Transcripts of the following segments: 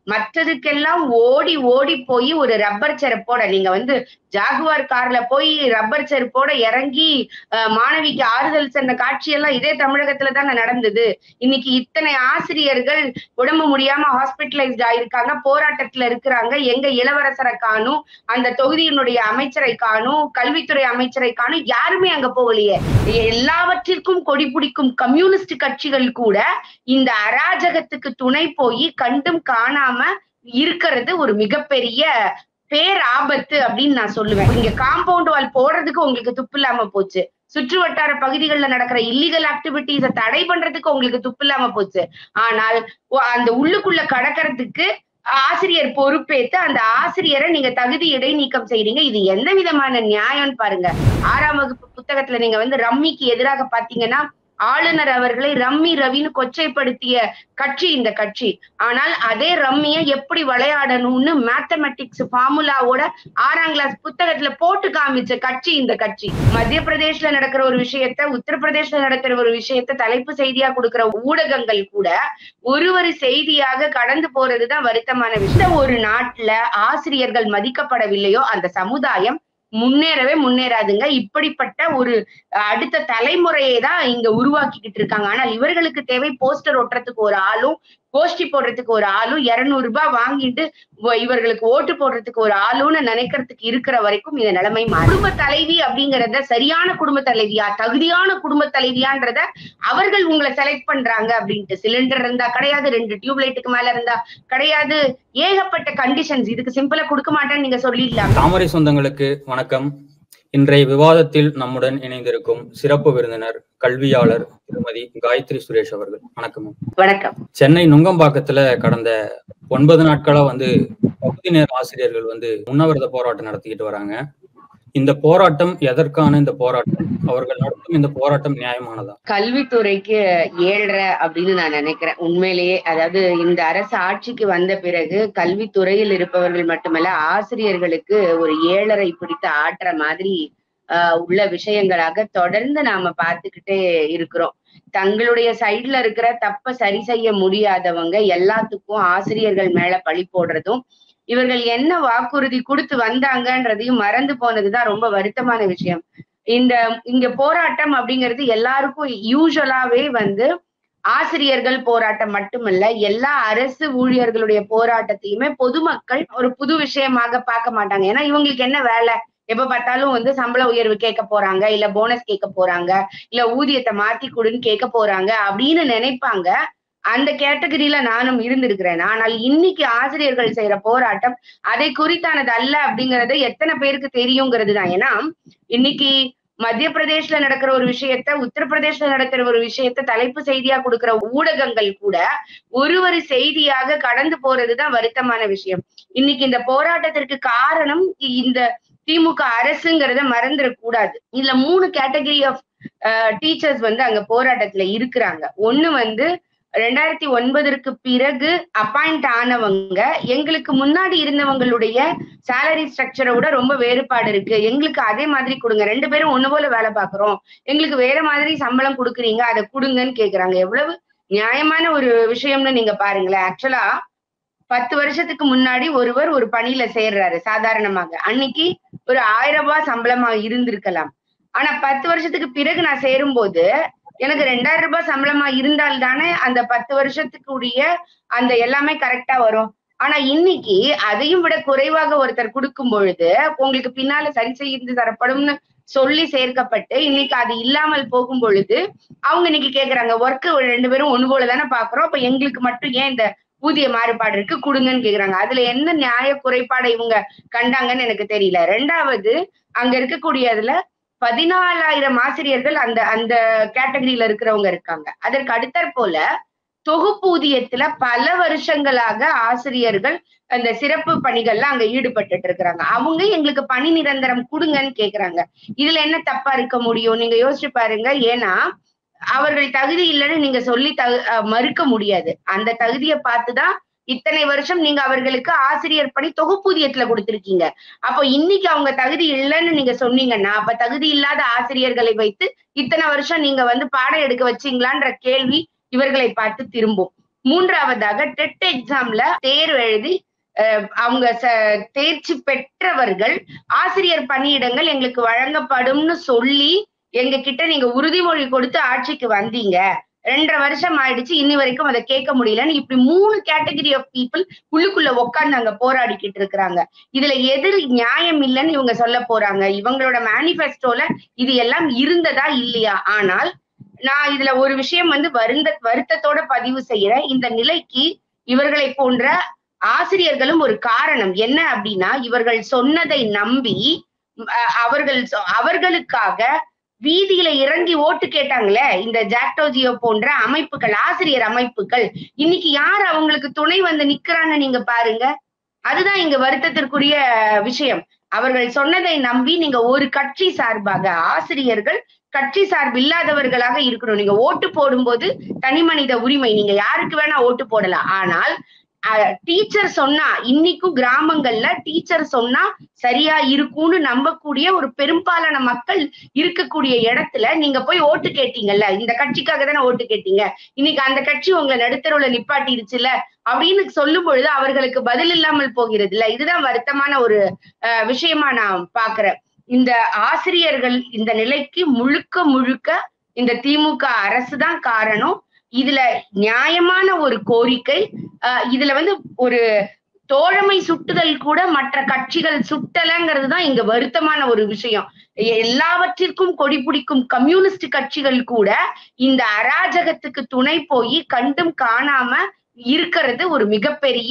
மற்றதுக்கெல்லாம் ஓடி ஓடி போய் ஒரு ரப்பர் செருப்போட நீங்க வந்து ஜாகுவார் கார்ல போய் ரப்பர் செருப்போட இறங்கி அஹ், மாணவிக்கு ஆறுதல் சொன்ன காட்சியெல்லாம் இதே தமிழகத்துல தானே நடந்தது இன்னைக்கு இத்தனை ஆசிரியர்கள் உடம்பு முடியாம ஹாஸ்பிட்டலைஸ்ட் ஆயிருக்காங்க போராட்டத்துல இருக்கிறாங்க எங்க இளவரசரை காணும் அந்த தொகுதியினுடைய அமைச்சரை காணும் கல்வித்துறை அமைச்சரை காணும் யாருமே அங்க போகலையே எல்லாவற்றிற்கும் கொடி பிடிக்கும் கம்யூனிஸ்ட் கட்சிகள் கூட இந்த அராஜகத்துக்கு துணை போய் கண்டும் காணாம இருக்கிறது ஒரு மிகப்பெரிய பேர் ஆபத்து அப்படின்னு நான் சொல்லுவேன் இங்க காம்பவுண்ட் வால் போடுறதுக்கு உங்களுக்கு துப்பு இல்லாம போச்சு சுற்று வட்டார பகுதிகளில் நடக்கிற இல்லீகல் ஆக்டிவிட்டிஸ தடை பண்றதுக்கு உங்களுக்கு துப்பு இல்லாம போச்சு ஆனால் ஒ- அந்த உள்ளுக்குள்ள கடக்கறதுக்கு ஆசிரியர் பொறுப்பேத்து அந்த ஆசிரியரை நீங்க தகுதி இடைநீக்கம் செய்றீங்க இது எந்த விதமான நியாயம்னு பாருங்க ஆறாம் வகுப்பு புத்தகத்துல நீங்க வந்து ரம்மிக்கு எதிராக பாத்தீங்கன்னா ஆளுநர் அவர்களை ரம்மி ரவின்னு கொச்சைப்படுத்திய கட்சி இந்த கட்சி ஆனால் அதே ரம்மிய எப்படி விளையாடணும்னு மேத்தமெட்டிக்ஸ் ஃபார்முலாவோட ஆறாம் கிளாஸ் புத்தகத்துல போட்டு காமிச்ச கட்சி இந்த கட்சி மத்திய பிரதேஷ்ல நடக்கிற ஒரு விஷயத்த உத்தரப்பிரதேஷ்ல நடக்கிற ஒரு விஷயத்த தலைப்பு செய்தியா கொடுக்கிற ஊடகங்கள் கூட ஒரு ஒரு செய்தியாக கடந்து போறதுதான் வருத்தமான விஷயம் ஒரு நாட்டுல ஆசிரியர்கள் மதிக்கப்படவில்லையோ அந்த சமுதாயம் முன்னேறவே முன்னேறாதுங்க இப்படிப்பட்ட ஒரு அஹ், அடுத்த தலைமுறையை தான் இங்க உருவாக்கிக்கிட்டு இருக்காங்க ஆனால் இவர்களுக்கு தேவை போஸ்டர் ஒட்டுறதுக்கு ஒரு ஆளும் கோஷ்டி போடுறதுக்கு ஒரு ஆளும் இருநூறு ரூபாய் வாங்கிட்டு வ- இவர்களுக்கு ஓட்டு போடுறதுக்கு ஒரு ஆளுன்னு நினைக்கிறதுக்கு இருக்கிற வரைக்கும் இந்த நிலைமை மாறும். குடும்ப தலைவி அப்படிங்கறத சரியான குடும்ப தலைவியா தகுதியான குடும்ப தலைவியான்றத அவர்கள் உங்களை செலக்ட் பண்றாங்க அப்படின்ட்டு சிலிண்டர் இருந்தா கிடையாது ரெண்டு டியூப் லைட்டுக்கு மேல இருந்தா கிடையாது ஏகப்பட்ட கண்டிஷன்ஸ் இதுக்கு சிம்பிளா கொடுக்க மாட்டேன்னு நீங்க சொல்லிடலாம் தாமரை சொந்தங்களுக்கு வணக்கம் இன்றைய விவாதத்தில் நம்முடன் இணைந்திருக்கும் சிறப்பு விருந்தினர் கல்வியாளர் திருமதி காயத்ரி சுரேஷ் அவர்கள் வணக்கம் வணக்கம் சென்னை நுங்கம்பாக்கத்துல கடந்த ஒன்பது நாட்களா வந்து பகுதி நேர ஆசிரியர்கள் வந்து உண்ணாவிரத போராட்டம் நடத்திக்கிட்டு வராங்க இந்த போராட்டம் எதற்கான இந்த போராட்டம் அவர்கள் நடத்தும் இந்த போராட்டம் நியாயமானதா கல்வித்துறைக்கு ஏழ்ற அப்படின்னு நான் நினைக்கிறேன் உண்மையிலேயே அதாவது இந்த அரசு ஆட்சிக்கு வந்த பிறகு கல்வித்துறையில் இருப்பவர்கள் மட்டுமல்ல ஆசிரியர்களுக்கு ஒரு ஏழரை பிடித்து ஆட்டுற மாதிரி ஆஹ் உள்ள விஷயங்களாக தொடர்ந்து நாம பார்த்துக்கிட்டே இருக்கிறோம் தங்களுடைய சைடுல இருக்கிற தப்ப சரி செய்ய முடியாதவங்க எல்லாத்துக்கும் ஆசிரியர்கள் மேல பழி போடுறதும் இவர்கள் என்ன வாக்குறுதி கொடுத்து வந்தாங்கன்றதையும் மறந்து போனதுதான் ரொம்ப வருத்தமான விஷயம் இந்த இங்க போராட்டம் அப்படிங்கிறது எல்லாருக்கும் யூஸ்வலாவே வந்து ஆசிரியர்கள் போராட்டம் மட்டுமல்ல எல்லா அரசு ஊழியர்களுடைய போராட்டத்தையுமே பொதுமக்கள் ஒரு புது விஷயமாக பார்க்க மாட்டாங்க ஏன்னா இவங்களுக்கு என்ன வேலை எப்ப பார்த்தாலும் வந்து சம்பள உயர்வு கேட்க போறாங்க இல்ல போனஸ் கேட்க போறாங்க இல்ல ஊதியத்தை மாத்தி கொடுன்னு கேட்க போறாங்க அப்படின்னு நினைப்பாங்க அந்த கேட்டகரியில நானும் இருந்திருக்கிறேன் ஆனால் இன்னைக்கு ஆசிரியர்கள் செய்யற போராட்டம் அதை குறித்தானது அல்ல அப்படிங்கறது எத்தனை பேருக்கு தெரியுங்கிறது தான் ஏன்னா இன்னைக்கு மத்திய பிரதேஷ்ல நடக்கிற ஒரு விஷயத்த உத்தரப்பிரதேஷ்ல நடக்கிற ஒரு விஷயத்த தலைப்பு செய்தியா கொடுக்கிற ஊடகங்கள் கூட ஒரு ஒரு செய்தியாக கடந்து போறதுதான் வருத்தமான விஷயம் இன்னைக்கு இந்த போராட்டத்திற்கு காரணம் இந்த திமுக அரசுங்கிறத மறந்துடக்கூடாது இதுல மூணு கேட்டகரி ஆஃப் டீச்சர்ஸ் வந்து அங்க போராட்டத்துல இருக்கிறாங்க ஒண்ணு வந்து ரெண்டாயிரத்தி ஒன்பதற்கு பிறகு அப்பாயிண்ட் ஆனவங்க எங்களுக்கு முன்னாடி இருந்தவங்களுடைய சேலரி ஸ்ட்ரக்சரை விட ரொம்ப வேறுபாடு இருக்கு எங்களுக்கு அதே மாதிரி கொடுங்க ரெண்டு பேரும் ஒண்ணு போல வேலை பார்க்கறோம் எங்களுக்கு வேற மாதிரி சம்பளம் கொடுக்குறீங்க அதை கொடுங்கன்னு கேக்குறாங்க எவ்வளவு நியாயமான ஒரு விஷயம்னு நீங்க பாருங்களேன் ஆக்சுவலா பத்து வருஷத்துக்கு முன்னாடி ஒருவர் ஒரு பணியில சேர்றாரு சாதாரணமாக அன்னைக்கு ஒரு ஆயிரம் ரூபாய் சம்பளமா இருந்திருக்கலாம் ஆனா பத்து வருஷத்துக்கு பிறகு நான் சேரும்போது எனக்கு ரெண்டாயிரம் ரூபாய் சம்பளமா இருந்தால் தானே அந்த பத்து வருஷத்துக்கு உரிய அந்த எல்லாமே கரெக்டா வரும் ஆனா இன்னைக்கு அதையும் விட குறைவாக ஒருத்தர் கொடுக்கும் பொழுது உங்களுக்கு பின்னால சரி செய்து தரப்படும்னு சொல்லி சேர்க்கப்பட்டு இன்னைக்கு அது இல்லாமல் போகும் பொழுது அவங்க இன்னைக்கு கேக்குறாங்க ஒர்க் ரெண்டு பேரும் ஒண்ணு போல தானே பாக்குறோம் அப்ப எங்களுக்கு மட்டும் ஏன் இந்த ஊதிய மாறுபாடு இருக்கு கொடுங்கன்னு கேக்குறாங்க அதுல என்ன நியாய குறைபாடை இவங்க கண்டாங்கன்னு எனக்கு தெரியல ரெண்டாவது அங்க இருக்கக்கூடியதுல பதினாலாயிரம் ஆசிரியர்கள் அந்த அந்த கேட்டகரியில இருக்கிறவங்க இருக்காங்க அதற்கு அடுத்தற் போல தொகுப்பூதியத்துல பல வருஷங்களாக ஆசிரியர்கள் அந்த சிறப்பு பணிகள்ல அங்க ஈடுபட்டுட்டு இருக்கிறாங்க அவங்க எங்களுக்கு பணி நிரந்தரம் கொடுங்கன்னு கேக்குறாங்க இதுல என்ன தப்பா இருக்க முடியும் நீங்க யோசிச்சு பாருங்க ஏன்னா அவர்கள் தகுதி இல்லைன்னு நீங்க சொல்லி தகு அஹ் மறுக்க முடியாது அந்த தகுதியை பார்த்துதான் இத்தனை வருஷம் நீங்க அவர்களுக்கு ஆசிரியர் பணி தொகுப்பூதியத்துல கொடுத்திருக்கீங்க அப்போ இன்னைக்கு அவங்க தகுதி இல்லைன்னு நீங்க சொன்னீங்கன்னா அப்ப தகுதி இல்லாத ஆசிரியர்களை வைத்து இத்தனை வருஷம் நீங்க வந்து பாடம் எடுக்க வச்சீங்களான்ற கேள்வி இவர்களை பார்த்து திரும்பும் மூன்றாவதாக டெட் எக்ஸாம்ல தேர்வு எழுதி அஹ், அவங்க ச- தேர்ச்சி பெற்றவர்கள் ஆசிரியர் பணியிடங்கள் எங்களுக்கு வழங்கப்படும்னு சொல்லி எங்க கிட்ட நீங்க உறுதிமொழி கொடுத்து ஆட்சிக்கு வந்தீங்க ரெண்டரை வருஷம் ஆயிடுச்சு இன்னி வரைக்கும் அதை கேட்க முடியலன்னு இப்படி மூணு கேட்டகரி ஆஃப் பீப்புள் உள்ளுக்குள்ள உட்கார்ந்து அங்க போராடிக்கிட்டு இருக்கிறாங்க இதுல எதிர் நியாயம் இல்லைன்னு இவங்க சொல்ல போறாங்க இவங்களோட மேனிஃபெஸ்டோல இது எல்லாம் இருந்ததா இல்லையா ஆனால் நான் இதுல ஒரு விஷயம் வந்து வருந்த வருத்தத்தோட பதிவு செய்யறேன் இந்த நிலைக்கு இவர்களை போன்ற ஆசிரியர்களும் ஒரு காரணம் என்ன அப்படின்னா இவர்கள் சொன்னதை நம்பி அஹ், அவர்கள் சொ- அவர்களுக்காக வீதியில இறங்கி ஓட்டு கேட்டாங்களே இந்த ஜாக்டோஜியோ போன்ற அமைப்புகள் ஆசிரியர் அமைப்புகள் இன்னைக்கு யார் அவங்களுக்கு துணை வந்து நிக்கிறாங்க நீங்க பாருங்க அதுதான் இங்க வருத்தத்திற்குரிய விஷயம் அவர்கள் சொன்னதை நம்பி நீங்க ஒரு கட்சி சார்பாக ஆசிரியர்கள் கட்சி சார்பு இல்லாதவர்களாக இருக்கணும் நீங்க ஓட்டு போடும்போது தனி மனித உரிமை நீங்க யாருக்கு வேணா ஓட்டு போடலாம் ஆனால் டீச்சர் சொன்னா இன்னைக்கும் கிராமங்கள்ல டீச்சர் சொன்னா சரியா இருக்கும்னு நம்பக்கூடிய ஒரு பெரும்பாலான மக்கள் இருக்கக்கூடிய இடத்துல நீங்க போய் ஓட்டு கேட்டீங்கல்ல இந்த கட்சிக்காக தானே ஓட்டு கேட்டீங்க இன்னைக்கு அந்த கட்சி உங்களை நடுத்தருவுல நிப்பாட்டிருச்சுல அப்படின்னு சொல்லும் பொழுது அவர்களுக்கு பதில் இல்லாமல் போகிறது இல்ல இதுதான் வருத்தமான ஒரு அஹ், விஷயமா நான் பாக்குறேன் இந்த ஆசிரியர்கள் இந்த நிலைக்கு முழுக்க முழுக்க இந்த திமுக அரசு தான் காரணம் இதுல நியாயமான ஒரு கோரிக்கை அஹ், இதுல வந்து ஒரு தோழமை சுட்டுதல் கூட மற்ற கட்சிகள் சுட்டலங்கிறது தான் இங்க வருத்தமான ஒரு விஷயம் எல்லாவற்றிற்கும் கொடி பிடிக்கும் கம்யூனிஸ்ட் கட்சிகள் கூட இந்த அராஜகத்துக்கு துணை போய் கண்டும் காணாம இருக்கிறது ஒரு மிகப்பெரிய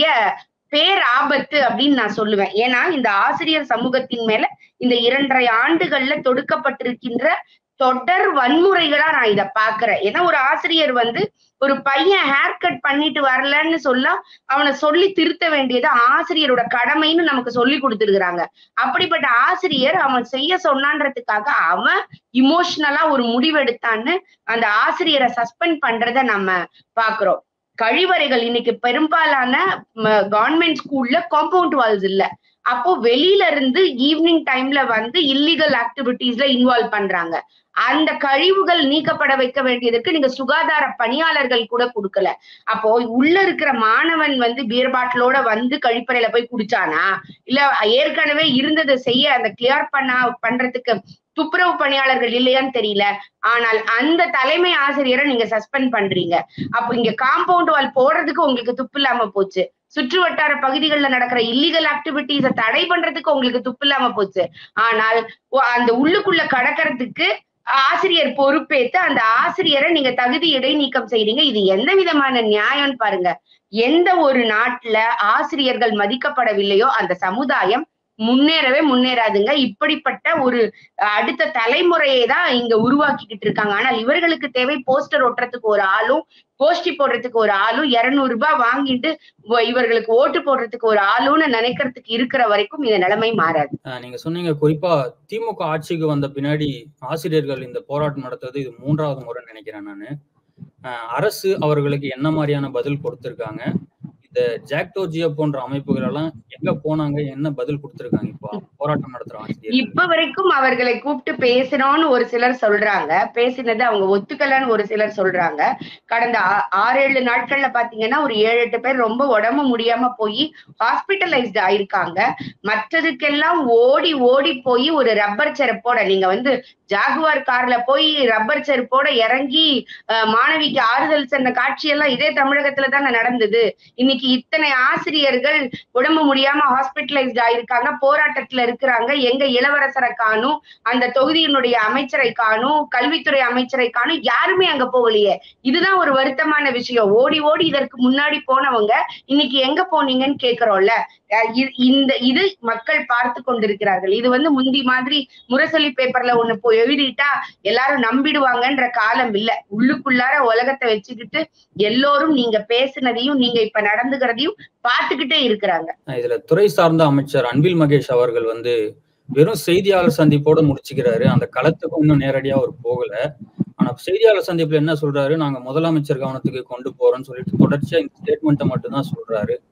பேராபத்து அப்படின்னு நான் சொல்லுவேன் ஏன்னா இந்த ஆசிரியர் சமூகத்தின் மேல இந்த இரண்டரை ஆண்டுகள்ல தொடுக்கப்பட்டிருக்கின்ற தொடர் வன்முறைகளா நான் இத பாக்குறேன் ஏன்னா ஒரு ஆசிரியர் வந்து ஒரு பையன் ஹேர் கட் பண்ணிட்டு வரலன்னு சொல்ல அவனை சொல்லி திருத்த வேண்டியது ஆசிரியரோட கடமைன்னு நமக்கு சொல்லி கொடுத்துருக்காங்க அப்படிப்பட்ட ஆசிரியர் அவன் செய்ய சொன்னான்றதுக்காக அவன் இமோஷனலா ஒரு முடிவெடுத்தான்னு அந்த ஆசிரியரை சஸ்பெண்ட் பண்றத நம்ம பாக்குறோம் கழிவறைகள் இன்னைக்கு பெரும்பாலான கவர்மெண்ட் ஸ்கூல்ல காம்பவுண்ட் வால்ஸ் இல்ல அப்போ வெளியில இருந்து ஈவினிங் டைம்ல வந்து இல்லீகல் ஆக்டிவிட்டீஸ்ல இன்வால்வ் பண்றாங்க அந்த கழிவுகள் நீக்கப்பட வைக்க வேண்டியதுக்கு நீங்க சுகாதார பணியாளர்கள் கூட கொடுக்கல அப்போ உள்ள இருக்கிற மாணவன் வந்து பீர் பாட்டிலோட வந்து கழிப்பறையில போய் குடிச்சானா இல்ல ஏற்கனவே இருந்ததை செய்ய அந்த கிளியர் பண்ண பண்றதுக்கு துப்புரவு பணியாளர்கள் இல்லையான்னு தெரியல ஆனால் அந்த தலைமை ஆசிரியரை நீங்க சஸ்பெண்ட் பண்றீங்க அப்ப இங்க காம்பவுண்ட் வால் போடுறதுக்கு உங்களுக்கு துப்பு இல்லாம போச்சு சுற்று வட்டார பகுதிகளில் நடக்கிற இல்லீகல் ஆக்டிவிட்டிஸ தடை பண்றதுக்கு உங்களுக்கு துப்பு இல்லாம போச்சு ஆனால் ஒ- அந்த உள்ளுக்குள்ள கடக்கறதுக்கு ஆசிரியர் பொறுப்பேத்து அந்த ஆசிரியரை நீங்க தகுதி இடைநீக்கம் செய்றீங்க இது எந்த விதமான நியாயம்னு பாருங்க எந்த ஒரு நாட்டுல ஆசிரியர்கள் மதிக்கப்படவில்லையோ அந்த சமுதாயம் முன்னேறவே முன்னேறாதுங்க இப்படிப்பட்ட ஒரு அஹ், அடுத்த தலைமுறையை தான் இங்க உருவாக்கிக்கிட்டு இருக்காங்க ஆனால் இவர்களுக்கு தேவை போஸ்டர் ஒட்டுறதுக்கு ஒரு ஆளும் கோஷ்டி போடுறதுக்கு ஒரு ஆளும் இருநூறு ரூபாய் வாங்கிட்டு வ- இவர்களுக்கு ஓட்டு போடுறதுக்கு ஒரு ஆளுன்னு நினைக்கிறதுக்கு இருக்கிற வரைக்கும் இந்த நிலைமை மாறாது அஹ் நீங்க சொன்னீங்க குறிப்பா திமுக ஆட்சிக்கு வந்த பின்னாடி ஆசிரியர்கள் இந்த போராட்டம் நடத்துறது இது மூன்றாவது முறை நினைக்கிறேன் நானு அஹ் அரசு அவர்களுக்கு என்ன மாதிரியான பதில் கொடுத்திருக்காங்க இந்த ஜாக்டோஜியோ போன்ற அமைப்புகள் எல்லாம் எங்க போனாங்க என்ன பதில் கொடுத்திருக்காங்க இப்போ போராட்டம் நடத்துற ஆசிரியர்கள் இப்ப வரைக்கும் அவர்களை கூப்பிட்டு பேசினோம்னு ஒரு சிலர் சொல்றாங்க பேசினது அவங்க ஒத்துக்கலன்னு ஒரு சிலர் சொல்றாங்க கடந்த ஆ- ஆறு ஏழு நாட்கள்ல பாத்தீங்கன்னா ஒரு ஏழு எட்டு பேர் ரொம்ப உடம்பு முடியாம போய் ஹாஸ்பிட்டலைஸ்ட் ஆயிருக்காங்க மற்றதுக்கெல்லாம் ஓடி ஓடி போய் ஒரு ரப்பர் செருப்போட நீங்க வந்து ஜாகுவார் கார்ல போய் ரப்பர் செருப்போட இறங்கி அஹ், மாணவிக்கு ஆறுதல் சொன்ன காட்சியெல்லாம் இதே தமிழகத்துல தானே நடந்தது இன்னைக்கு இத்தனை ஆசிரியர்கள் உடம்பு முடியாம ஹாஸ்பிட்டலைஸ்ட் ஆயிருக்காங்க போராட்டத்துல இருக்கிறாங்க எங்க இளவரசரை காணும் அந்த தொகுதியினுடைய அமைச்சரை காணும் கல்வித்துறை அமைச்சரை காணும் யாருமே அங்க போகலையே இதுதான் ஒரு வருத்தமான விஷயம் ஓடி ஓடி இதற்கு முன்னாடி போனவங்க இன்னைக்கு எங்க போனீங்கன்னு கேக்குறோம்ல அஹ் இ- இந்த இது மக்கள் பார்த்து கொண்டிருக்கிறார்கள் இது வந்து முந்தி மாதிரி முரசொலி பேப்பர்ல ஒண்ணு போய் எழுதிட்டா எல்லாரும் நம்பிடுவாங்கன்ற காலம் இல்ல உள்ளுக்குள்ளார உலகத்தை வச்சுக்கிட்டு எல்லோரும் நீங்க பேசுனதையும் நீங்க இப்ப நடந்துக்கிறதையும் பார்த்துக்கிட்டே இருக்கிறாங்க அஹ் இதுல துறை சார்ந்த அமைச்சர் அன்பில் மகேஷ் அவர்கள் வந்து வெறும் செய்தியாளர் சந்திப்போட முடிச்சுக்கிறாரு அந்த களத்துக்கு இன்னும் நேரடியா அவர் போகல ஆனா செய்தியாளர் சந்திப்புல என்ன சொல்றாரு நாங்க முதலமைச்சர் கவனத்துக்கு கொண்டு போறோம்னு சொல்லிட்டு தொடர்ச்சியா இந்த ஸ்டேட்மெண்ட்டை மட்டும் தான் சொல்றாரு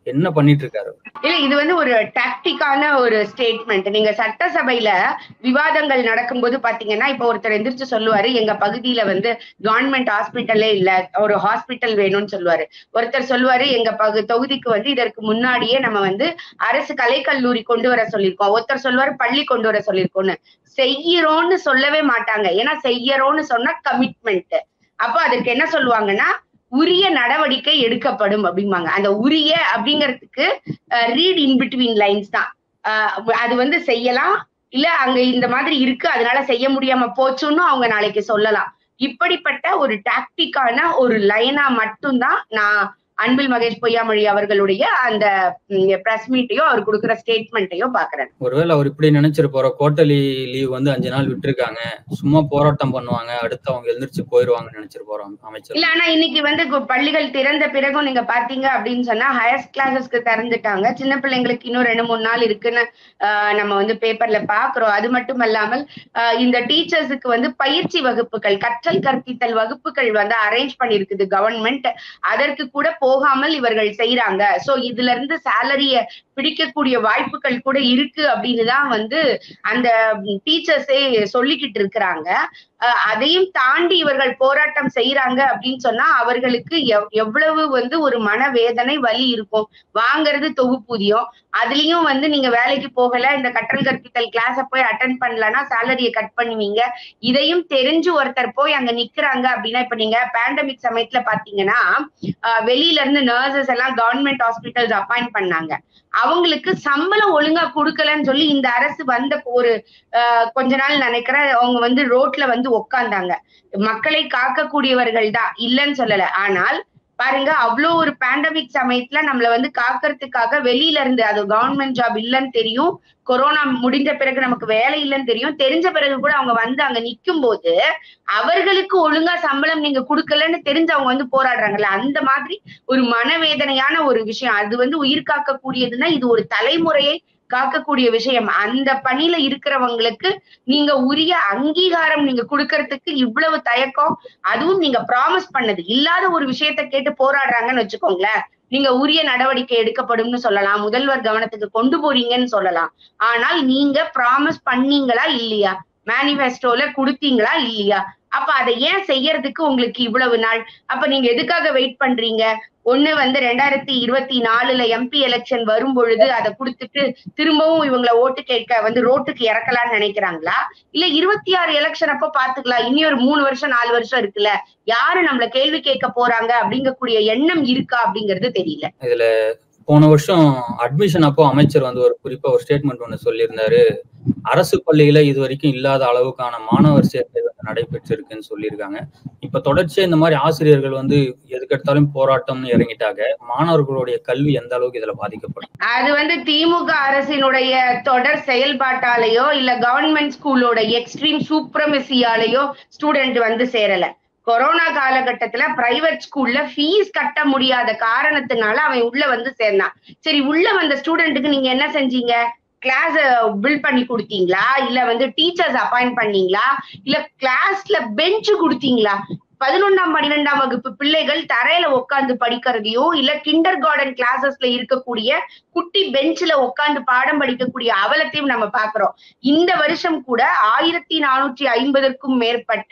என்ன பண்ணிட்டு இருக்காரு இல்ல இது வந்து ஒரு டாக்டிக்கான ஒரு ஸ்டேட்மெண்ட் நீங்க சட்டசபையில விவாதங்கள் நடக்கும்போது பாத்தீங்கன்னா இப்ப ஒருத்தர் எந்திரிச்சு சொல்லுவாரு எங்க பகுதியில வந்து கவர்மெண்ட் ஹாஸ்பிட்டலே இல்ல ஒரு ஹாஸ்பிட்டல் வேணும்னு சொல்லுவாரு ஒருத்தர் சொல்லுவாரு எங்க பகு தொகுதிக்கு வந்து இதற்கு முன்னாடியே நம்ம வந்து அரசு கலைக்கல்லூரி கொண்டு வர சொல்லியிருக்கோம் ஒருத்தர் சொல்லுவாரு பள்ளி கொண்டு வர சொல்லியிருக்கோம்னு செய்யறோம்னு சொல்லவே மாட்டாங்க ஏன்னா செய்யறோம்னு சொன்னா கமிட்மெண்ட் அப்ப அதுக்கு என்ன சொல்லுவாங்கன்னா உரிய நடவடிக்கை எடுக்கப்படும் அப்படிம்பாங்க அந்த உரிய அப்படிங்கிறதுக்கு ரீட் இன் பிட்வீன் லைன்ஸ் தான் அஹ் அது வந்து செய்யலாம் இல்ல அங்க இந்த மாதிரி இருக்கு அதனால செய்ய முடியாம போச்சுன்னு அவங்க நாளைக்கு சொல்லலாம் இப்படிப்பட்ட ஒரு டாக்டிக்கான ஒரு லைனா மட்டும்தான் நான் அன்பில் மகேஷ் பொய்யாமொழி அவர்களுடைய அந்த பிரஸ் மீட்டையோ அவர் கொடுக்குற ஸ்டேட்மெண்ட்டையோ பாக்குறேன் ஒருவேளை அவர் இப்படி நினைச்சிருப்பாரோ கோட்டலி லீவ் வந்து அஞ்சு நாள் விட்டுருக்காங்க சும்மா போராட்டம் பண்ணுவாங்க அடுத்து அவங்க எழுந்திரிச்சு போயிருவாங்கன்னு நினைச்சிருப்பாரோ அமைச்சர் இல்ல ஆனா இன்னைக்கு வந்து கு- பள்ளிகள் திறந்த பிறகும் நீங்க பாத்தீங்க அப்படின்னு சொன்னா ஹையர் கிளாஸஸ்க்கு திறந்துட்டாங்க சின்ன பிள்ளைங்களுக்கு இன்னும் ரெண்டு மூணு நாள் இருக்குன்னு ஆஹ் நம்ம வந்து பேப்பர்ல பாக்குறோம் அது மட்டும் அல்லாமல் ஆஹ் இந்த டீச்சர்ஸுக்கு வந்து பயிற்சி வகுப்புகள் கற்றல் கற்பித்தல் வகுப்புகள் வந்து அரேஞ்ச் பண்ணிருக்குது கவர்மெண்ட் அதற்கு கூட போகாமல் இவர்கள் செய்யறாங்க சோ இதுல இருந்து சேலரிய பிடிக்கக்கூடிய வாய்ப்புகள் கூட இருக்கு அப்படின்னு தான் வந்து அந்த டீச்சர்ஸே சொல்லிக்கிட்டு இருக்கிறாங்க அஹ் அதையும் தாண்டி இவர்கள் போராட்டம் செய்யறாங்க அப்படின்னு சொன்னா அவர்களுக்கு எவ்- எவ்வளவு வந்து ஒரு மனவேதனை வலி இருக்கும் வாங்குறது தொகுப்பூதியம் அதுலயும் வந்து நீங்க வேலைக்கு போகல இந்த கற்றல் கற்பித்தல் கிளாஸ போய் அட்டன் பண்ணலன்னா சேலரியை கட் பண்ணுவீங்க இதையும் தெரிஞ்சு ஒருத்தர் போய் அங்க நிக்கிறாங்க அப்படின்னா இப்ப நீங்க பேண்டமிக் சமயத்துல பாத்தீங்கன்னா அஹ் வெளியில இருந்து நர்சஸ் எல்லாம் கவர்மெண்ட் ஹாஸ்பிட்டல்ஸ் அப்பாயிண்ட் பண்ணாங்க அவங்களுக்கு சம்பளம் ஒழுங்கா கொடுக்கலன்னு சொல்லி இந்த அரசு வந்த ஒரு ஆஹ் கொஞ்ச நாள் நினைக்கிறேன் அவங்க வந்து ரோட்ல வந்து உக்காந்தாங்க மக்களை காக்கக்கூடியவர்கள் தான் இல்லைன்னு சொல்லல ஆனால் பாருங்க அவ்வளோ ஒரு பேண்டமிக் சமயத்துல நம்மள வந்து காக்கிறதுக்காக வெளியில இருந்து அது கவர்மெண்ட் ஜாப் இல்லைன்னு தெரியும் கொரோனா முடிஞ்ச பிறகு நமக்கு வேலை இல்லைன்னு தெரியும் தெரிஞ்ச பிறகு கூட அவங்க வந்து அங்க நிக்கும் போது அவர்களுக்கு ஒழுங்கா சம்பளம் நீங்க கொடுக்கலன்னு தெரிஞ்சு அவங்க வந்து போராடுறாங்கல்ல அந்த மாதிரி ஒரு மனவேதனையான ஒரு விஷயம் அது வந்து உயிர் காக்கக்கூடியதுன்னா இது ஒரு தலைமுறையை காக்கக்கூடிய விஷயம் அந்த பணியில இருக்கிறவங்களுக்கு நீங்க உரிய அங்கீகாரம் நீங்க கொடுக்கறதுக்கு இவ்வளவு தயக்கம் அதுவும் நீங்க ப்ராமிஸ் பண்ணது இல்லாத ஒரு விஷயத்த கேட்டு போராடுறாங்கன்னு வச்சுக்கோங்களேன் நீங்க உரிய நடவடிக்கை எடுக்கப்படும்னு சொல்லலாம் முதல்வர் கவனத்துக்கு கொண்டு போறீங்கன்னு சொல்லலாம் ஆனால் நீங்க ப்ராமிஸ் பண்ணீங்களா இல்லையா மேனிஃபெஸ்டோல கொடுத்தீங்களா இல்லையா அப்ப அதை ஏன் செய்யறதுக்கு உங்களுக்கு இவ்வளவு நாள் அப்ப நீங்க எதுக்காக வெயிட் பண்றீங்க ஒண்ணு வந்து ரெண்டாயிரத்தி இருபத்தி நாலுல எம்பி எலெக்ஷன் வரும் பொழுது அதை கொடுத்துட்டு திரும்பவும் இவங்களை ஓட்டு கேட்க வந்து ரோட்டுக்கு இறக்கலாம்னு நினைக்கிறாங்களா இல்ல இருபத்தி ஆறு எலெக்ஷன் அப்ப பாத்துக்கலாம் இனி ஒரு மூணு வருஷம் நாலு வருஷம் இருக்குல்ல யாரு நம்மள கேள்வி கேட்க போறாங்க அப்படிங்கக்கூடிய எண்ணம் இருக்கா அப்படிங்கிறது தெரியல இதுல போன வருஷம் அட்மிஷன் அப்போ அமைச்சர் வந்து ஒரு குறிப்பா ஒரு ஸ்டேட்மெண்ட் ஒண்ணு சொல்லியிருந்தாரு அரசு பள்ளியில இது வரைக்கும் இல்லாத அளவுக்கான மாணவர் சேர்க்கை வந்து நடைபெற்றிருக்குன்னு சொல்லியிருக்காங்க இப்ப தொடர்ச்சியா இந்த மாதிரி ஆசிரியர்கள் வந்து எதுக்கெடுத்தாலும் போராட்டம்னு இறங்கிட்டாங்க மாணவர்களுடைய கல்வி எந்த அளவுக்கு இதுல பாதிக்கப்படும் அது வந்து திமுக அரசினுடைய தொடர் செயல்பாட்டாலேயோ இல்ல கவர்மெண்ட் ஸ்கூலோட எக்ஸ்ட்ரீம் சூப்ரமசியாலேயோ ஸ்டூடெண்ட் வந்து சேரல கொரோனா காலகட்டத்துல பிரைவேட் ஸ்கூல்ல ஃபீஸ் கட்ட முடியாத காரணத்தினால அவன் உள்ள வந்து சேர்ந்தான் சரி உள்ள வந்த ஸ்டூடெண்ட்டுக்கு நீங்க என்ன செஞ்சீங்க கிளாஸ் பில்ட் பண்ணி கொடுத்தீங்களா இல்ல வந்து டீச்சர்ஸ் அப்பாயிண்ட் பண்ணீங்களா இல்ல கிளாஸ்ல பெஞ்ச் கொடுத்தீங்களா பதினொன்னாம் பன்னிரெண்டாம் வகுப்பு பிள்ளைகள் தரையில உட்கார்ந்து படிக்கிறதையோ இல்ல கிண்டர் கார்டன் கிளாஸஸ்ல இருக்கக்கூடிய குட்டி பெஞ்ச்ல உட்கார்ந்து பாடம் படிக்கக்கூடிய அவலத்தையும் நம்ம பாக்குறோம் இந்த வருஷம் கூட ஆயிரத்தி நானூற்றி ஐம்பதற்கும் மேற்பட்ட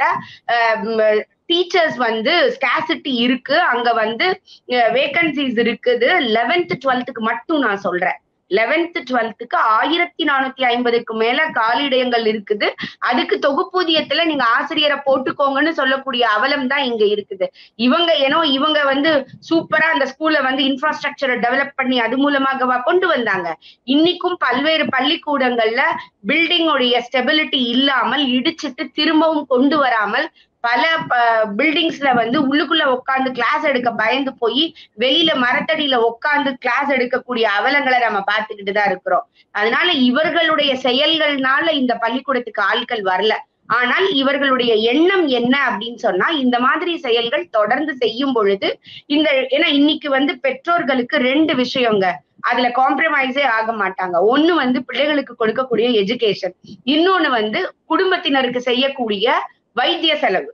டீச்சர்ஸ் வந்து ஸ்கேசிட்டி இருக்கு அங்க வந்து வேகன்சிஸ் இருக்குது லெவன்த் டுவெல்த்துக்கு மட்டும் நான் சொல்றேன் லெவன்த் டுவெல்த்துக்கு ஆயிரத்தி நானூத்தி ஐம்பதுக்கு மேல காலியிடங்கள் இருக்குது அதுக்கு தொகுப்பூதியத்துல நீங்க ஆசிரியரை போட்டுக்கோங்கன்னு சொல்லக்கூடிய அவலம் தான் இங்க இருக்குது இவங்க ஏனோ இவங்க வந்து சூப்பரா அந்த ஸ்கூல்ல வந்து இன்ஃப்ராஸ்ட்ரக்சரை டெவலப் பண்ணி அது மூலமாக கொண்டு வந்தாங்க இன்னைக்கும் பல்வேறு பள்ளிக்கூடங்கள்ல பில்டிங் உடைய ஸ்டெபிலிட்டி இல்லாமல் இடிச்சிட்டு திரும்பவும் கொண்டு வராமல் பல பில்டிங்ஸ்ல வந்து உள்ளுக்குள்ள உட்காந்து கிளாஸ் எடுக்க பயந்து போய் வெளியில மரத்தடியில உட்காந்து கிளாஸ் எடுக்கக்கூடிய அவலங்களை நம்ம பார்த்துக்கிட்டு தான் இருக்கிறோம் அதனால இவர்களுடைய செயல்கள்னால இந்த பள்ளிக்கூடத்துக்கு ஆட்கள் வரல ஆனால் இவர்களுடைய எண்ணம் என்ன அப்படின்னு சொன்னா இந்த மாதிரி செயல்கள் தொடர்ந்து செய்யும் பொழுது இந்த ஏன்னா இன்னைக்கு வந்து பெற்றோர்களுக்கு ரெண்டு விஷயங்க அதுல காம்ப்ரமைஸே ஆக மாட்டாங்க ஒண்ணு வந்து பிள்ளைகளுக்கு கொடுக்கக்கூடிய எஜுகேஷன் இன்னொன்னு வந்து குடும்பத்தினருக்கு செய்யக்கூடிய வைத்திய செலவு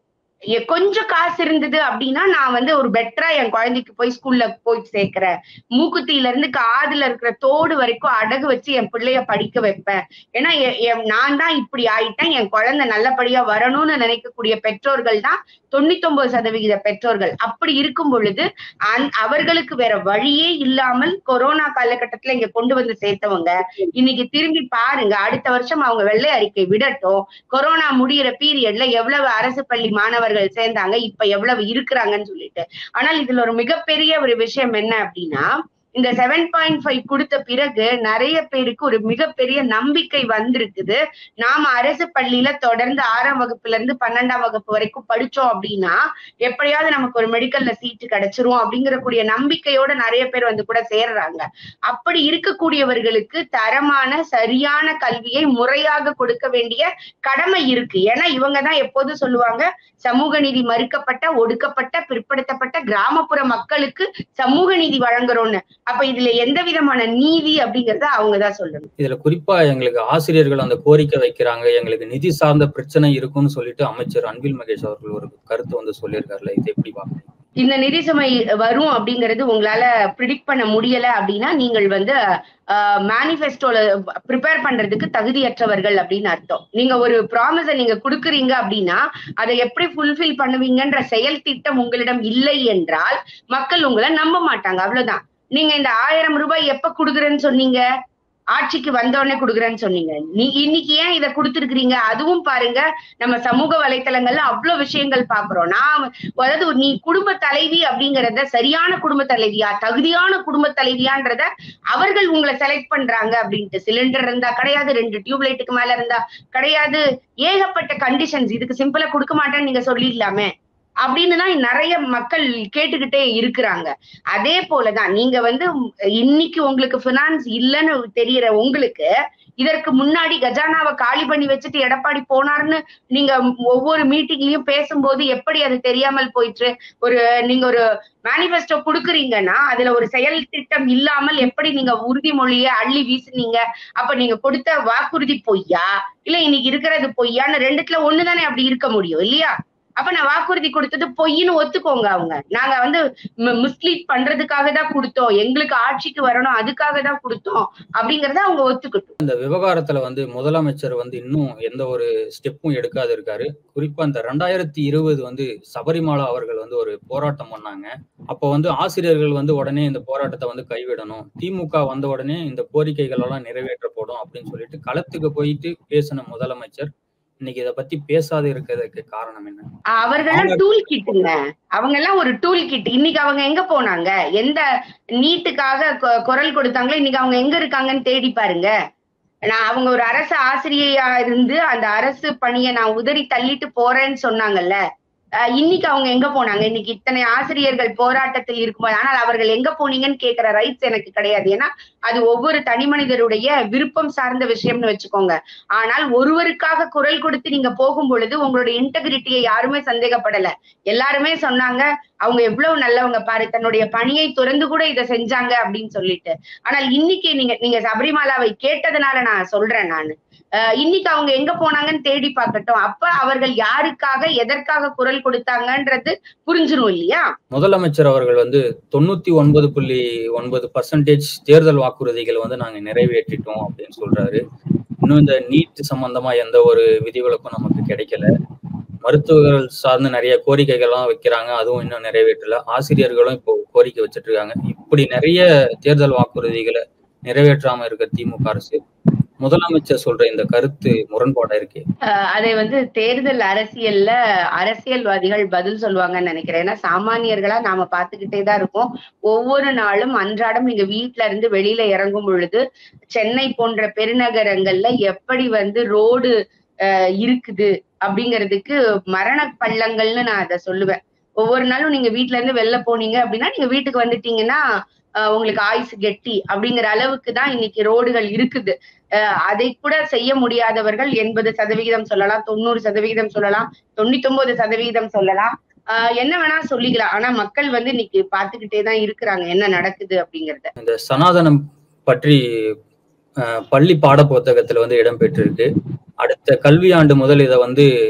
எ- கொஞ்சம் காசு இருந்தது அப்படின்னா நான் வந்து ஒரு பெட்டரா என் குழந்தைக்கு போய் ஸ்கூல்ல போய் சேர்க்கிறேன் மூக்குத்தியில இருந்து காதுல இருக்கிற தோடு வரைக்கும் அடகு வச்சு என் பிள்ளைய படிக்க வைப்பேன் ஏன்னா எ- என் நான் தான் இப்படி ஆயிட்டேன் என் குழந்தை நல்லபடியா வரணும்னு நினைக்கக்கூடிய பெற்றோர்கள் தான் தொண்ணூத்தொன்பது சதவிகித பெற்றோர்கள் அப்படி இருக்கும் பொழுது அந் அவர்களுக்கு வேற வழியே இல்லாமல் கொரோனா காலகட்டத்துல இங்க கொண்டு வந்து சேர்த்தவங்க இன்னைக்கு திரும்பி பாருங்க அடுத்த வருஷம் அவங்க வெள்ளை அறிக்கை விடட்டும் கொரோனா முடியிற பீரியட்ல எவ்வளவு அரசு பள்ளி மாணவர்கள் சேர்ந்தாங்க இப்ப எவ்வளவு இருக்கிறாங்கன்னு சொல்லிட்டு ஆனால் இதுல ஒரு மிகப்பெரிய ஒரு விஷயம் என்ன அப்படின்னா இந்த செவன் பாயிண்ட் ஃபைவ் கொடுத்த பிறகு நிறைய பேருக்கு ஒரு மிகப்பெரிய நம்பிக்கை வந்திருக்குது நாம அரசு பள்ளியில தொடர்ந்து ஆறாம் வகுப்புல இருந்து பன்னெண்டாம் வகுப்பு வரைக்கும் படிச்சோம் அப்படின்னா எப்படியாவது நமக்கு ஒரு மெடிக்கல்ல சீட்டு கிடைச்சிரும் அப்படிங்கிற கூடிய நம்பிக்கையோட நிறைய பேர் வந்து கூட சேர்றாங்க அப்படி இருக்கக்கூடியவர்களுக்கு தரமான சரியான கல்வியை முறையாக கொடுக்க வேண்டிய கடமை இருக்கு ஏன்னா இவங்க தான் எப்போதும் சொல்லுவாங்க சமூக நீதி மறுக்கப்பட்ட ஒடுக்கப்பட்ட பிற்படுத்தப்பட்ட கிராமப்புற மக்களுக்கு சமூக நீதி வழங்குறோம்னு அப்ப இதுல எந்த விதமான நீதி அப்படிங்கறத அவங்க தான் சொல்லணும் இதுல குறிப்பா எங்களுக்கு ஆசிரியர்கள் அந்த கோரிக்கை வைக்கிறாங்க எங்களுக்கு நிதி சார்ந்த பிரச்சனை இருக்கும்னு சொல்லிட்டு அமைச்சர் அன்பில் மகேஷ் அவர்கள் ஒரு கருத்து வந்து சொல்லியிருக்காருல்ல இது எப்படி பாக்குறீங்க இந்த நிதி சுமை வரும் அப்படிங்கிறது உங்களால ப்ரிடிக்ட் பண்ண முடியல அப்படின்னா நீங்கள் வந்து மேனிஃபெஸ்டோல ப்ரிப்பேர் பண்றதுக்கு தகுதியற்றவர்கள் அப்படின்னு அர்த்தம் நீங்க ஒரு ப்ராமிஸை நீங்க கொடுக்குறீங்க அப்படின்னா அதை எப்படி ஃபுல்ஃபில் பண்ணுவீங்கன்ற செயல் திட்டம் உங்களிடம் இல்லை என்றால் மக்கள் உங்களை நம்ப மாட்டாங்க அவ்வளவுதான் நீங்க இந்த ஆயிரம் ரூபாய் எப்ப கொடுக்குறேன்னு சொன்னீங்க ஆட்சிக்கு வந்தோடனே கொடுக்குறேன்னு சொன்னீங்க நீ இன்னைக்கு ஏன் இதை கொடுத்துருக்கீங்க அதுவும் பாருங்க நம்ம சமூக வலைத்தளங்கள்ல அவ்வளவு விஷயங்கள் பாக்குறோம் நான் அதாவது நீ குடும்ப தலைவி அப்படிங்கறத சரியான குடும்ப தலைவியா தகுதியான குடும்ப தலைவியான்றத அவர்கள் உங்களை செலக்ட் பண்றாங்க அப்படின்ட்டு சிலிண்டர் இருந்தா கிடையாது ரெண்டு டியூப் லைட்டுக்கு மேல இருந்தா கிடையாது ஏகப்பட்ட கண்டிஷன்ஸ் இதுக்கு சிம்பிளா கொடுக்க மாட்டேன்னு நீங்க சொல்லிடலாமே அப்படின்னு தான் நிறைய மக்கள் கேட்டுக்கிட்டே இருக்கிறாங்க அதே போலதான் நீங்க வந்து இன்னைக்கு உங்களுக்கு பினான்ஸ் இல்லைன்னு தெரியற உங்களுக்கு இதற்கு முன்னாடி கஜானாவை காலி பண்ணி வச்சுட்டு எடப்பாடி போனாருன்னு நீங்க ஒவ்வொரு மீட்டிங்லயும் பேசும்போது எப்படி அது தெரியாமல் போயிற்று ஒரு நீங்க ஒரு மேனிபெஸ்டோ கொடுக்குறீங்கன்னா அதுல ஒரு செயல் திட்டம் இல்லாமல் எப்படி நீங்க உறுதிமொழிய அள்ளி வீசுனீங்க அப்ப நீங்க கொடுத்த வாக்குறுதி பொய்யா இல்ல இன்னைக்கு இருக்கிறது பொய்யான்னு ரெண்டுத்துல ஒண்ணுதானே அப்படி இருக்க முடியும் இல்லையா அப்ப நான் வாக்குறுதி கொடுத்தது பொய்ன்னு ஒத்துக்கோங்க அவங்க நாங்க வந்து மிஸ்லீட் பண்றதுக்காக தான் கொடுத்தோம் எங்களுக்கு ஆட்சிக்கு வரணும் அதுக்காக தான் கொடுத்தோம் அப்படிங்கறத அவங்க ஒத்துக்கிட்டோம் இந்த விவகாரத்துல வந்து முதலமைச்சர் வந்து இன்னும் எந்த ஒரு ஸ்டெப்பும் எடுக்காது இருக்காரு குறிப்பா இந்த ரெண்டாயிரத்தி இருபது வந்து சபரிமலா அவர்கள் வந்து ஒரு போராட்டம் பண்ணாங்க அப்போ வந்து ஆசிரியர்கள் வந்து உடனே இந்த போராட்டத்தை வந்து கைவிடணும் திமுக வந்த உடனே இந்த கோரிக்கைகள் எல்லாம் நிறைவேற்றப்படும் அப்படின்னு சொல்லிட்டு களத்துக்கு போயிட்டு பேசின முதலமைச்சர் இன்னைக்கு இதை பத்தி பேசாத இருக்கிறதுக்கு காரணம் என்ன அவர்கள் டூல் கிட்டுங்க அவங்க எல்லாம் ஒரு டூல் கிட் இன்னைக்கு அவங்க எங்க போனாங்க எந்த நீட்டுக்காக குரல் கொடுத்தாங்களோ இன்னைக்கு அவங்க எங்க இருக்காங்கன்னு தேடி பாருங்க நான் அவங்க ஒரு அரசு ஆசிரியையா இருந்து அந்த அரசு பணியை நான் உதறி தள்ளிட்டு போறேன்னு சொன்னாங்கல்ல இன்னைக்கு அவங்க எங்க போனாங்க இன்னைக்கு இத்தனை ஆசிரியர்கள் போராட்டத்தில் இருக்கும்போது ஆனால் அவர்கள் எங்க போனீங்கன்னு கேட்கிற ரைட்ஸ் எனக்கு கிடையாது ஏன்னா அது ஒவ்வொரு தனி மனிதருடைய விருப்பம் சார்ந்த விஷயம்னு வச்சுக்கோங்க ஆனால் ஒருவருக்காக குரல் கொடுத்து நீங்க போகும் பொழுது உங்களுடைய இன்டெகிரிட்டியை யாருமே சந்தேகப்படல எல்லாருமே சொன்னாங்க அவங்க எவ்வளவு நல்லவங்க பாரு தன்னுடைய பணியை துறந்து கூட இதை செஞ்சாங்க அப்படின்னு சொல்லிட்டு ஆனால் இன்னைக்கு நீங்க நீங்க சபரிமலாவை கேட்டதுனால நான் சொல்றேன் நான் இன்னைக்கு அவங்க எங்க போனாங்கன்னு தேடி பார்க்கட்டும் அப்ப அவர்கள் யாருக்காக எதற்காக குரல் கொடுத்தாங்கன்றது புரிஞ்சிரும் இல்லையா முதலமைச்சர் அவர்கள் வந்து தொண்ணூத்தி ஒன்பது புள்ளி ஒன்பது பர்சன்டேஜ் தேர்தல் வாக்குறுதிகள் வந்து நாங்க நிறைவேற்றிட்டோம் அப்படின்னு சொல்றாரு இன்னும் இந்த நீட் சம்பந்தமா எந்த ஒரு விதிவிலக்கும் நமக்கு கிடைக்கல மருத்துவர்கள் சார்ந்து நிறைய கோரிக்கைகள்லாம் வைக்கிறாங்க அதுவும் இன்னும் நிறைவேற்றல ஆசிரியர்களும் இப்போ கோரிக்கை வச்சுட்டு இருக்காங்க இப்படி நிறைய தேர்தல் வாக்குறுதிகளை நிறைவேற்றாம இருக்க திமுக அரசு முதலமைச்சர் சொல்ற இந்த கருத்து முரண்பாடா இருக்கு அதை வந்து தேர்தல் அரசியல்ல அரசியல்வாதிகள் பதில் சொல்லுவாங்கன்னு நினைக்கிறேன் ஏன்னா சாமானியர்களா நாம பாத்துக்கிட்டே தான் இருக்கோம் ஒவ்வொரு நாளும் அன்றாடம் நீங்க வீட்டுல இருந்து வெளியில இறங்கும் பொழுது சென்னை போன்ற பெருநகரங்கள்ல எப்படி வந்து ரோடு இருக்குது அப்படிங்கிறதுக்கு மரண பள்ளங்கள்னு நான் அதை சொல்லுவேன் ஒவ்வொரு நாளும் நீங்க வீட்டுல இருந்து வெளில போனீங்க அப்படின்னா நீங்க வீட்டுக்கு வந்துட்டீங்கன்னா உங்களுக்கு ஆயுசு கெட்டி அப்படிங்கிற அளவுக்கு தான் இன்னைக்கு ரோடுகள் இருக்குது அதை கூட செய்ய முடியாதவர்கள் எண்பது சதவிகிதம் சொல்லலாம் தொண்ணூறு சதவிகிதம் சொல்லலாம் தொண்ணூத்தி ஒன்பது சதவிகிதம் சொல்லலாம் ஆஹ் என்ன வேணா சொல்லிக்கலாம் ஆனா மக்கள் வந்து இன்னைக்கு பாத்துக்கிட்டே தான் இருக்கிறாங்க என்ன நடக்குது அப்படிங்கறத இந்த சனாதனம் பற்றி பள்ளி பாட புத்தகத்துல வந்து இடம்பெற்றிருக்கு அடுத்த கல்வியாண்டு முதல் இதை வந்து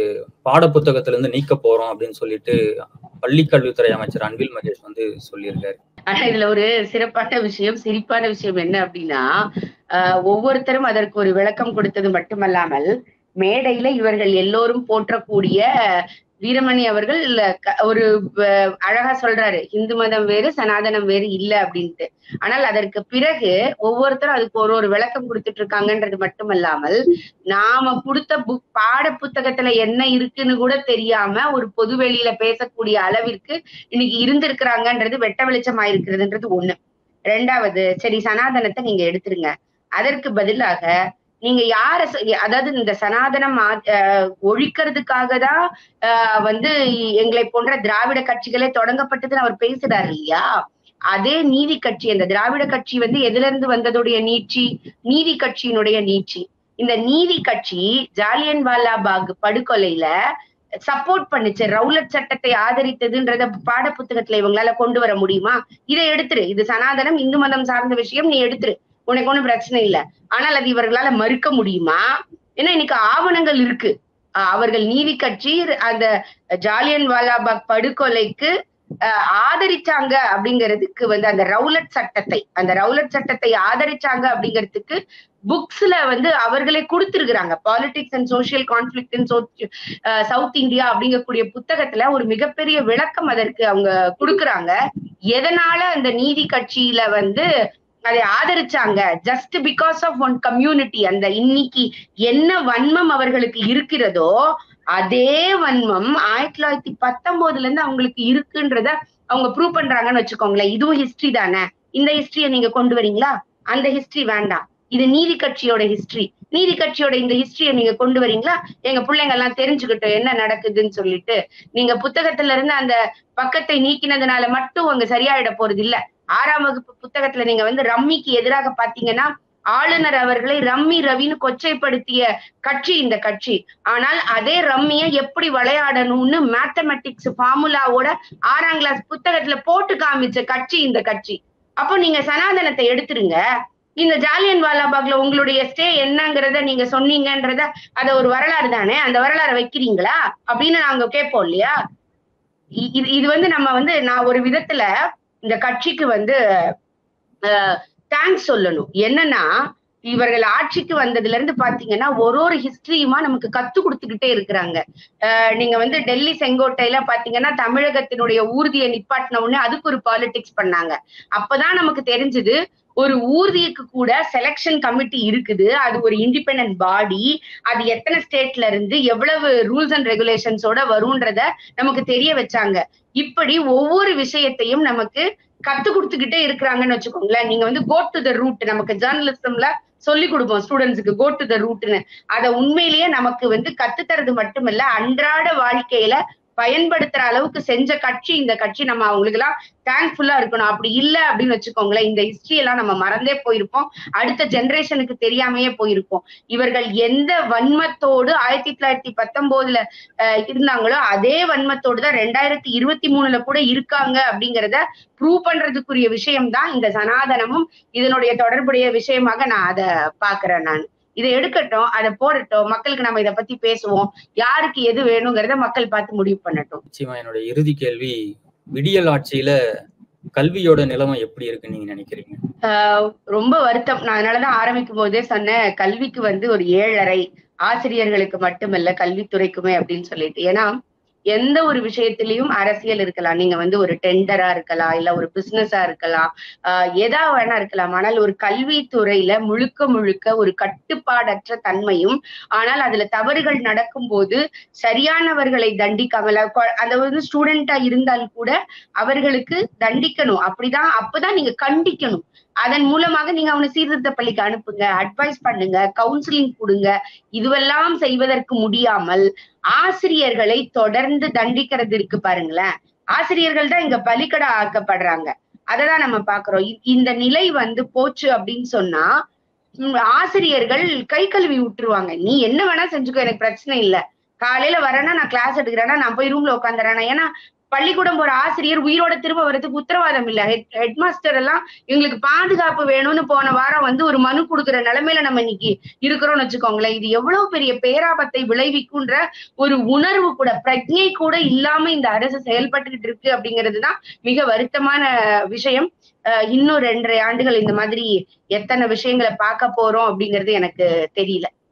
பாட புத்தகத்துல இருந்து நீக்க போறோம் அப்படின்னு சொல்லிட்டு பள்ளி கல்வித்துறை அமைச்சர் அன்பில் மகேஷ் வந்து சொல்லியிருக்காரு ஆனா இதுல ஒரு சிறப்பான விஷயம் சிரிப்பான விஷயம் என்ன அப்படின்னா ஆஹ் ஒவ்வொருத்தரும் அதற்கு ஒரு விளக்கம் கொடுத்தது மட்டுமல்லாமல் மேடையில இவர்கள் எல்லோரும் போற்றக்கூடிய வீரமணி அவர்கள் க- ஒரு வ- அழகா சொல்றாரு இந்து மதம் வேறு சனாதனம் வேறு இல்ல அப்படின்ட்டு ஆனால் அதற்கு பிறகு ஒவ்வொருத்தரும் அதுக்கு ஒரு ஒரு விளக்கம் கொடுத்துட்டு இருக்காங்கன்றது மட்டுமல்லாமல் நாம கொடுத்த புக் பாட புத்தகத்துல என்ன இருக்குன்னு கூட தெரியாம ஒரு பொது வெளியில பேசக்கூடிய அளவிற்கு இன்னைக்கு இருந்திருக்கிறாங்கன்றது வெட்ட வெளிச்சமா இருக்கிறதுன்றது ஒண்ணு ரெண்டாவது சரி சனாதனத்தை நீங்க எடுத்துருங்க அதற்கு பதிலாக நீங்க யார சொ- அதாவது இந்த சனாதனம் ஆ- ஆஹ் ஒழிக்கிறதுக்காக தான் ஆஹ் வந்து எங்களை போன்ற திராவிட கட்சிகளே தொடங்கப்பட்டதுன்னு அவர் பேசுறாரு இல்லையா அதே நீதி கட்சி அந்த திராவிட கட்சி வந்து எதுல இருந்து வந்ததுடைய நீட்சி நீதி கட்சியினுடைய நீட்சி இந்த நீதி கட்சி ஜாலியன் வாலாபாக் படுகொலையில சப்போர்ட் பண்ணுச்சு ரவுலட் சட்டத்தை ஆதரித்ததுன்றத பாட புத்தகத்துல இவங்களால கொண்டு வர முடியுமா இதை எடுத்துரு இது சனாதனம் இந்து மதம் சார்ந்த விஷயம் நீ எடுத்துரு உனக்கு ஒண்ணும் பிரச்சனை இல்ல ஆனால் அது இவர்களால மறுக்க முடியுமா ஏன்னா இன்னைக்கு ஆவணங்கள் இருக்கு அஹ் அவர்கள் நீதி கட்சி அந்த ஜாலியன் வாலாபாக் படுகொலைக்கு அஹ் ஆதரிச்சாங்க அப்படிங்கிறதுக்கு வந்து அந்த ரவுலட் சட்டத்தை அந்த ரவுலட் சட்டத்தை ஆதரிச்சாங்க அப்படிங்கிறதுக்கு புக்ஸ்ல வந்து அவர்களே கொடுத்திருக்கிறாங்க politics and social conflict in South India அப்படிங்கக்கூடிய புத்தகத்துல ஒரு மிகப்பெரிய விளக்கம் அதற்கு அவங்க கொடுக்குறாங்க எதனால அந்த நீதி கட்சியில வந்து அதை ஆதரிச்சாங்க just because of one community அந்த இன்னைக்கு என்ன வன்மம் அவர்களுக்கு இருக்கிறதோ அதே வன்மம் ஆயிரத்தி தொள்ளாயிரத்தி பத்தொன்பதுல இருந்து அவங்களுக்கு இருக்குன்றத அவங்க ப்ரூவ் பண்றாங்கன்னு வச்சுக்கோங்களேன் இதுவும் ஹிஸ்டரி தானே இந்த ஹிஸ்டரியை நீங்க கொண்டு வரீங்களா அந்த ஹிஸ்டரி வேண்டாம் இது நீதி கட்சியோட ஹிஸ்டரி நீதி கட்சியோட இந்த ஹிஸ்டரியை நீங்க கொண்டு வரீங்களா எங்க பிள்ளைங்க எல்லாம் தெரிஞ்சுக்கிட்டோம் என்ன நடக்குதுன்னு சொல்லிட்டு நீங்க புத்தகத்துல இருந்து அந்த பக்கத்தை நீக்கினதுனால மட்டும் அங்க சரியாயிட போறது இல்ல ஆறாம் வகுப்பு புத்தகத்துல நீங்க வந்து ரம்மிக்கு எதிராக பாத்தீங்கன்னா ஆளுநர் அவர்களை ரம்மி ரவின்னு கொச்சைப்படுத்திய கட்சி இந்த கட்சி ஆனால் அதே ரம்மிய எப்படி விளையாடணும்னு மேத்தமெட்டிக்ஸ் ஃபார்முலாவோட ஆறாம் கிளாஸ் புத்தகத்துல போட்டு காமிச்ச கட்சி இந்த கட்சி அப்போ நீங்க சனாதனத்தை எடுத்துருங்க இந்த ஜாலியன் வாலாபாக்ல உங்களுடைய ஸ்டே என்னங்கிறத நீங்க சொன்னீங்கன்றத அத ஒரு வரலாறு தானே அந்த வரலாறை வைக்கிறீங்களா அப்படின்னு நாங்க கேட்போம் இல்லையா இ- இது இது வந்து நம்ம வந்து நான் ஒரு விதத்துல இந்த கட்சிக்கு வந்து தேங்க்ஸ் சொல்லணும் என்னன்னா இவர்கள் ஆட்சிக்கு வந்ததுல இருந்து பாத்தீங்கன்னா ஒரு ஒரு ஹிஸ்டரியுமா நமக்கு கத்து கொடுத்துக்கிட்டே இருக்கிறாங்க அஹ் நீங்க வந்து டெல்லி செங்கோட்டையில பாத்தீங்கன்னா தமிழகத்தினுடைய ஊர்தியை நிப்பாட்டின உடனே அதுக்கு ஒரு பாலிடிக்ஸ் பண்ணாங்க அப்பதான் நமக்கு தெரிஞ்சது ஒரு ஊர்திக்கு கூட செலெக்ஷன் கமிட்டி இருக்குது அது ஒரு இண்டிபெண்டன்ட் பாடி அது எத்தனை ஸ்டேட்ல இருந்து எவ்வளவு ரூல்ஸ் அண்ட் ரெகுலேஷன்ஸோட வரும்ன்றத நமக்கு தெரிய வச்சாங்க இப்படி ஒவ்வொரு விஷயத்தையும் நமக்கு கத்து கொடுத்துக்கிட்டே இருக்கிறாங்கன்னு வச்சுக்கோங்களேன் நீங்க வந்து கோ டு த ரூட் நமக்கு ஜேர்னலிசம்ல சொல்லி கொடுப்போம் ஸ்டூடெண்ட்ஸுக்கு கோ டு த ரூட்னு அதை உண்மையிலேயே நமக்கு வந்து கத்துத்தறது மட்டுமல்ல அன்றாட வாழ்க்கையில பயன்படுத்துற அளவுக்கு செஞ்ச கட்சி இந்த கட்சி நம்ம அவங்களுக்கு எல்லாம் தேங்க்ஃபுல்லா இருக்கணும் அப்படி இல்ல அப்படின்னு வச்சுக்கோங்களேன் இந்த ஹிஸ்டரி எல்லாம் நம்ம மறந்தே போயிருப்போம் அடுத்த ஜெனரேஷனுக்கு தெரியாமையே போயிருப்போம் இவர்கள் எந்த வன்மத்தோடு ஆயிரத்தி தொள்ளாயிரத்தி பத்தொன்பதுல அஹ், இருந்தாங்களோ அதே வன்மத்தோடு தான் ரெண்டாயிரத்தி இருபத்தி மூணுல கூட இருக்காங்க அப்படிங்கிறத ப்ரூவ் பண்றதுக்குரிய விஷயம் தான் இந்த சனாதனமும் இதனுடைய தொடர்புடைய விஷயமாக நான் அதை பாக்குறேன் நான் இதை எடுக்கட்டும் அதை போடட்டும் மக்களுக்கு நம்ம இதை பத்தி பேசுவோம் யாருக்கு எது வேணுங்கிறத மக்கள் பார்த்து முடிவு பண்ணட்டும் நிச்சயமா என்னுடைய இறுதி கேள்வி விடியல் ஆட்சியில கல்வியோட நிலைமை எப்படி இருக்குன்னு நீங்க நினைக்கிறீங்க ஆஹ் ரொம்ப வருத்தம் நான் அதனாலதான் ஆரம்பிக்கும் போதே சொன்னேன் கல்விக்கு வந்து ஒரு ஏழரை ஆசிரியர்களுக்கு மட்டுமல்ல கல்வித்துறைக்குமே அப்படின்னு சொல்லிட்டு ஏன்னா எந்த ஒரு விஷயத்திலையும் அரசியல் இருக்கலாம் நீங்க வந்து ஒரு டெண்டரா இருக்கலாம் இல்ல ஒரு பிசினஸா இருக்கலாம் ஆஹ் எதா வேணா இருக்கலாம் ஆனால் ஒரு கல்வித்துறையில முழுக்க முழுக்க ஒரு கட்டுப்பாடற்ற தன்மையும் ஆனால் அதுல தவறுகள் நடக்கும்போது சரியானவர்களை தண்டிக்காமல் கொ- அந்த வந்து ஸ்டூடெண்டா இருந்தால் கூட அவர்களுக்கு தண்டிக்கணும் அப்படிதான் அப்பதான் நீங்க கண்டிக்கணும் அதன் மூலமாக நீங்க அவனை சீர்திருத்த பள்ளிக்கு அனுப்புங்க அட்வைஸ் பண்ணுங்க கவுன்சிலிங் கொடுங்க இதுவெல்லாம் செய்வதற்கு முடியாமல் ஆசிரியர்களை தொடர்ந்து தண்டிக்கிறது இருக்கு பாருங்களேன் ஆசிரியர்கள் தான் இங்க பலிக்கடா ஆக்கப்படுறாங்க அததான் நம்ம பாக்குறோம் இ- இந்த நிலை வந்து போச்சு அப்படின்னு சொன்னா உம், ஆசிரியர்கள் கை கழுவி விட்டுருவாங்க நீ என்ன வேணா செஞ்சுக்கோ எனக்கு பிரச்சனை இல்ல காலையில வரேன்னா நான் கிளாஸ் எடுக்கிறேன்னா நான் போய் ரூம்ல உட்காந்துறேன்னா ஏன்னா பள்ளிக்கூடம் போற ஆசிரியர் உயிரோட திரும்ப வர்றதுக்கு உத்தரவாதம் இல்ல ஹெட் ஹெட் மாஸ்டர் எல்லாம் எங்களுக்கு பாதுகாப்பு வேணும்னு போன வாரம் வந்து ஒரு மனு கொடுக்குற நிலைமையில நம்ம இன்னைக்கு இருக்கிறோம்னு வச்சுக்கோங்களேன் இது எவ்வளவு பெரிய பேராபத்தை விளைவிக்குன்ற ஒரு உணர்வு கூட பிரஜை கூட இல்லாம இந்த அரசு செயல்பட்டுக்கிட்டு இருக்கு அப்படிங்கிறதுதான் மிக வருத்தமான விஷயம் அஹ் இன்னும் ரெண்டரை ஆண்டுகள் இந்த மாதிரி எத்தனை விஷயங்களை பார்க்க போறோம் அப்படிங்கிறது எனக்கு தெரியல